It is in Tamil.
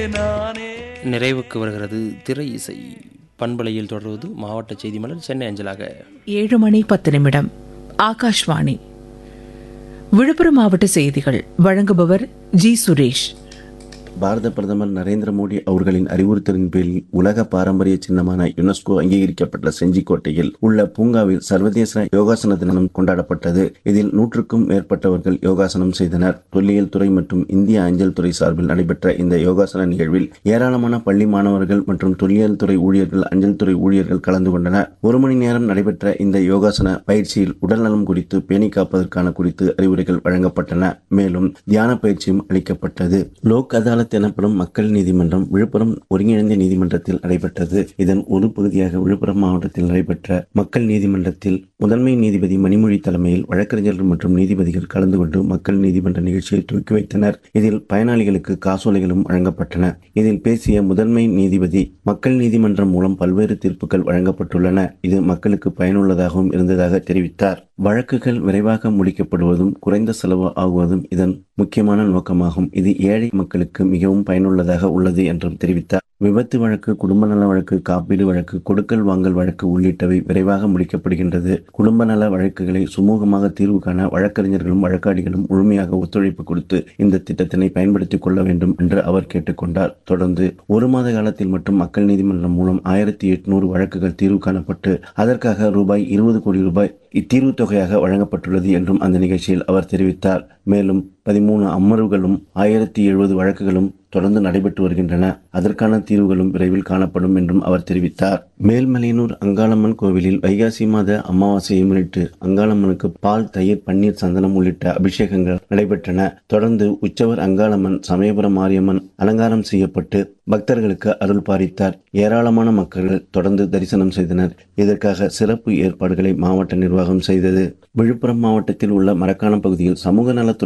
நானே நிறைவுக்கு வருகிறது திரை இசை பண்பலையில் தொடர்வது மாவட்ட செய்தி மலர் சென்னை அஞ்சலாக ஏழு மணி பத்து நிமிடம் ஆகாஷ்வாணி விழுப்புரம் மாவட்ட செய்திகள் வழங்குபவர் ஜி சுரேஷ் பாரத பிரதமர் நரேந்திர மோடி அவர்களின் அறிவுறுத்தலின் பேரில் உலக பாரம்பரிய சின்னமான யுனெஸ்கோ அங்கீகரிக்கப்பட்ட செஞ்சிக்கோட்டையில் உள்ள பூங்காவில் சர்வதேச யோகாசன தினம் கொண்டாடப்பட்டது இதில் நூற்றுக்கும் மேற்பட்டவர்கள் யோகாசனம் செய்தனர் தொல்லியல் துறை மற்றும் இந்திய அஞ்சல் துறை சார்பில் நடைபெற்ற இந்த யோகாசன நிகழ்வில் ஏராளமான பள்ளி மாணவர்கள் மற்றும் தொல்லியல் துறை ஊழியர்கள் அஞ்சல் துறை ஊழியர்கள் கலந்து கொண்டனர் ஒரு மணி நேரம் நடைபெற்ற இந்த யோகாசன பயிற்சியில் உடல்நலம் குறித்து பேணி காப்பதற்கான குறித்து அறிவுரைகள் வழங்கப்பட்டன மேலும் தியான பயிற்சியும் அளிக்கப்பட்டது லோக் அதாலத் எனப்படும் மக்கள் நீதிமன்றம் விழுப்புரம் ஒருங்கிணைந்த நீதிமன்றத்தில் நடைபெற்றது இதன் ஒரு பகுதியாக விழுப்புரம் மாவட்டத்தில் நடைபெற்ற மக்கள் நீதிமன்றத்தில் முதன்மை நீதிபதி மணிமொழி தலைமையில் வழக்கறிஞர்கள் மற்றும் நீதிபதிகள் கலந்து கொண்டு மக்கள் நீதிமன்ற நிகழ்ச்சியை துவக்கி வைத்தனர் இதில் பயனாளிகளுக்கு காசோலைகளும் வழங்கப்பட்டன இதில் பேசிய முதன்மை நீதிபதி மக்கள் நீதிமன்றம் மூலம் பல்வேறு தீர்ப்புகள் வழங்கப்பட்டுள்ளன இது மக்களுக்கு பயனுள்ளதாகவும் இருந்ததாக தெரிவித்தார் வழக்குகள் விரைவாக முடிக்கப்படுவதும் குறைந்த செலவு ஆகுவதும் இதன் முக்கியமான நோக்கமாகும் இது ஏழை மக்களுக்கு மிகவும் பயனுள்ளதாக உள்ளது என்றும் தெரிவித்தார் விபத்து வழக்கு குடும்ப நல வழக்கு காப்பீடு வழக்கு கொடுக்கல் வாங்கல் வழக்கு உள்ளிட்டவை விரைவாக முடிக்கப்படுகின்றது குடும்ப நல வழக்குகளை சுமூகமாக தீர்வு காண வழக்கறிஞர்களும் வழக்காடிகளும் முழுமையாக ஒத்துழைப்பு கொடுத்து இந்த திட்டத்தினை பயன்படுத்திக் கொள்ள வேண்டும் என்று அவர் கேட்டுக்கொண்டார் தொடர்ந்து ஒரு மாத காலத்தில் மட்டும் மக்கள் நீதிமன்றம் மூலம் ஆயிரத்தி எட்நூறு வழக்குகள் தீர்வு காணப்பட்டு அதற்காக ரூபாய் இருபது கோடி ரூபாய் இத்தீர்வு தொகையாக வழங்கப்பட்டுள்ளது என்றும் அந்த நிகழ்ச்சியில் அவர் தெரிவித்தார் மேலும் பதிமூணு அமர்வுகளும் ஆயிரத்தி எழுபது வழக்குகளும் தொடர்ந்து நடைபெற்று வருகின்றன அதற்கான தீர்வுகளும் விரைவில் காணப்படும் என்றும் அவர் தெரிவித்தார் மேல்மலையனூர் அங்காளம்மன் கோவிலில் வைகாசி மாத அமாவாசையை முன்னிட்டு அங்காளம்மனுக்கு பால் தயிர் பன்னீர் சந்தனம் உள்ளிட்ட அபிஷேகங்கள் நடைபெற்றன தொடர்ந்து உற்சவர் அங்காளம்மன் சமயபுரம் மாரியம்மன் அலங்காரம் செய்யப்பட்டு பக்தர்களுக்கு அருள் பாரித்தார் ஏராளமான மக்கள் தொடர்ந்து தரிசனம் செய்தனர் இதற்காக சிறப்பு ஏற்பாடுகளை மாவட்ட நிர்வாகம் செய்தது விழுப்புரம் மாவட்டத்தில் உள்ள மரக்காணம் பகுதியில் சமூக நலத்துறை